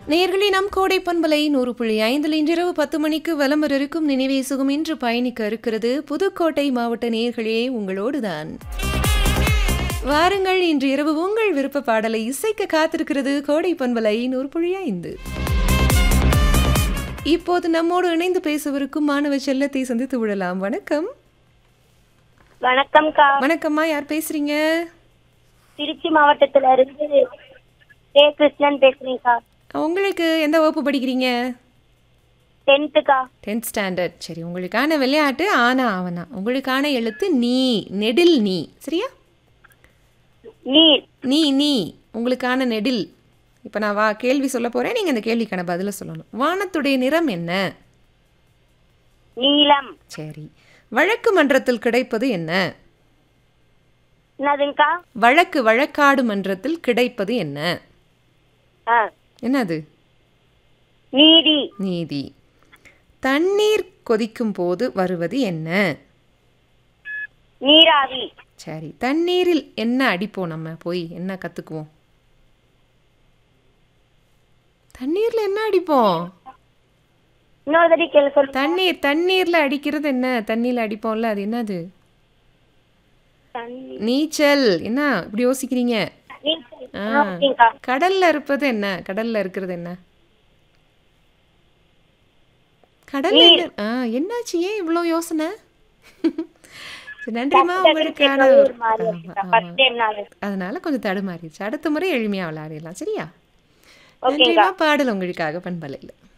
நேயர்களே நம் கோடை பண்பலை நூறு புள்ளி ஐந்தில் இன்றிரவு பத்து மணிக்கு வலம் வர இருக்கும் நினைவே சுகம் இன்று பயணிக்க இருக்கிறது புதுக்கோட்டை மாவட்ட நேயர்களே உங்களோடுதான் வாருங்கள் இன்று இரவு உங்கள் விருப்ப பாடலை இசைக்க காத்திருக்கிறது கோடை பண்பலை நூறு புள்ளி ஐந்து இப்போது நம்மோடு இணைந்து பேசவிருக்கும் மாணவ செல்லத்தை சந்தித்து விடலாம் வணக்கம் வணக்கம்க்கா வணக்கம்மா யார் பேசுறீங்க திருச்சி மாவட்டத்துல இருந்து கே கிருஷ்ணன் பேசுறேன்க்கா உங்களுக்கு எந்த வகுப்பு படிக்கிறீங்க டென்த்துக்கா டென்த் ஸ்டாண்டர்ட் சரி உங்களுக்கான விளையாட்டு ஆனா ஆவனா உங்களுக்கான எழுத்து நீ நெடில் நீ சரியா நீர் நீ நீ உங்களுக்கான நெடில் இப்போ நான் வா கேள்வி சொல்ல போகிறேன் நீங்கள் இந்த கேள்விக்கான பதிலை சொல்லணும் வானத்துடைய நிறம் என்ன நீலம் சரி வழக்கு மன்றத்தில் கிடைப்பது என்ன என்னதுங்கக்கா வழக்கு வழக்காடு மன்றத்தில் கிடைப்பது என்ன ஆ என்னது நீதி நீதி தண்ணீர் கொதிக்கும் போது வருவது என்ன நீராவி சரி தண்ணீரில் என்ன அடிப்போம் நம்ம போய் என்ன கற்றுக்குவோம் தண்ணீரில் என்ன அடிப்போம் இன்னொரு தடவை கேள்வி சொல்லு தண்ணீர் தண்ணீரில் அடிக்கிறது என்ன தண்ணியில் அடிப்போம்ல அது என்னது தண்ணி- நீச்சல் என்ன இப்படி யோசிக்கிறீங்க நீச்சல். ஆ. ஆ, ஓகேங்கக்கா கடல்ல இருப்பது என்ன கடல்ல இருக்கிறது என்ன கடல்ல என்ன ஆ என்னாச்சு ஏன் இவ்வளோ யோசனை சரி, நன்றிம்மா உங்களுக்கான ஒரு மாதிரி ஆமா, இருக்குக்கா. ஆமா. first time நானு. அதனால கொஞ்சம் தடுமாறிடுச்சு அடுத்த முறை எளிமையா விளையாடிடலாம் சரியா ஓகேங்கா. நன்றிம்மா பாடல் உங்களுக்காக பண்பலையில்